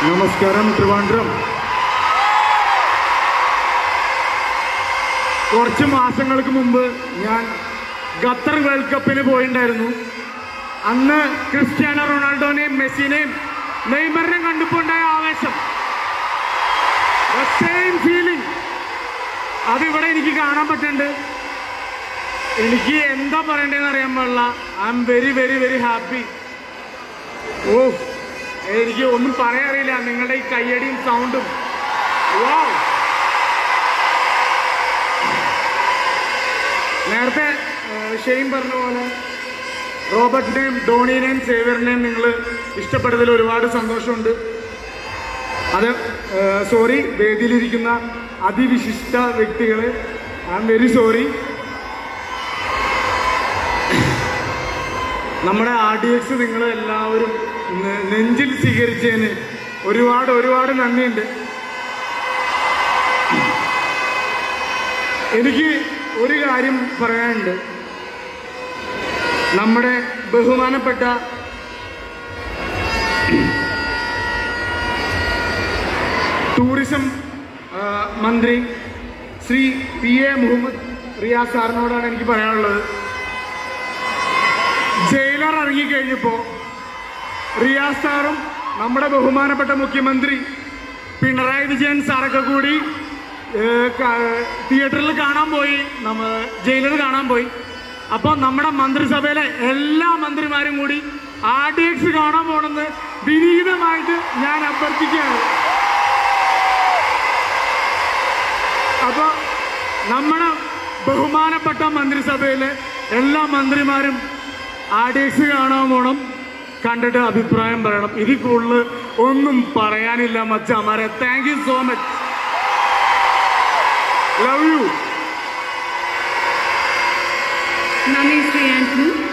നമസ്കാരം ട്രിവാൻഡ്രം കുറച്ച് മാസങ്ങൾക്ക് മുമ്പ് ഞാൻ ഖത്തർ വേൾഡ് കപ്പിന് പോയിണ്ടായിരുന്നു അന്ന് ക്രിസ്ത്യാനോ റൊണാൾഡോനെയും മെസ്സിനെയും നെയ്മറിനെയും കണ്ടപ്പോൾ ഉണ്ടായ ആവേശം സെയിം ഫീലിംഗ് അതിവിടെ എനിക്ക് കാണാൻ പറ്റുന്നുണ്ട് എനിക്ക് എന്താ പറയണ്ടതെന്ന് അറിയാൻ പാടില്ല I am very very very happy ഓ എനിക്ക് ഒന്നും പറയാറില്ല നിങ്ങളുടെ ഈ കയ്യടിയും സൗണ്ടും Wow. നേരത്തെ ഏഹ്, ഷെയ്ൻ പറഞ്ഞ പോലെ റോബർട്ടിനെയും ധോണിനെയും സേവറിനെയും നിങ്ങൾ ഇഷ്ടപ്പെട്ടതിൽ ഒരുപാട് സന്തോഷമുണ്ട് അത് സോറി വേദിയിലിരിക്കുന്ന അതിവിശിഷ്ട വ്യക്തികൾ ഐ എം വെരി സോറി നമ്മുടെ ആർ ഡി എക്സ് നിങ്ങൾ എല്ലാവരും നെ- നെഞ്ചിൽ സ്വീകരിച്ചതിന് ഒരുപാട് ഒരുപാട് നന്ദിയുണ്ട് എനിക്ക് ഒരു കാര്യം പറയാനുണ്ട് നമ്മുടെ ബഹുമാനപ്പെട്ട ടൂറിസം ആ, മന്ത്രി ശ്രീ പി എ മുഹമ്മദ് റിയാസ് സാറിനോടാണ് എനിക്ക് പറയാനുള്ളത് ജയിലർ ഇറങ്ങിക്കഴിഞ്ഞപ്പോൾ റിയാസ് സാറും നമ്മുടെ ബഹുമാനപ്പെട്ട മുഖ്യമന്ത്രി പിണറായി വിജയൻ സാറൊക്കെ കൂടി ഏഹ്, ക- തിയേറ്ററിൽ കാണാൻ പോയി നമ്മ ജയിലർ കാണാൻ പോയി അപ്പോൾ നമ്മുടെ മന്ത്രിസഭയിലെ എല്ലാ മന്ത്രിമാരും കൂടി ആർ ഡി എക്സ് കാണാൻ പോണെന്ന് വിനീതമായിട്ട് ഞാൻ അഭ്യർത്ഥിക്കുകയാണ് അപ്പോൾ നമ്മുടെ ബഹുമാനപ്പെട്ട മന്ത്രിസഭയിലെ എല്ലാ മന്ത്രിമാരും ആർ ഡി എക്സ് കാണാൻ പോണം കണ്ടിട്ട് അഭിപ്രായം പറയണം ഇതിൽ കൂടുതൽ ഒന്നും പറയാനില്ല മച്ചാമാരെ thank you so much love you നന്ദി ശ്രീ ആന്റണി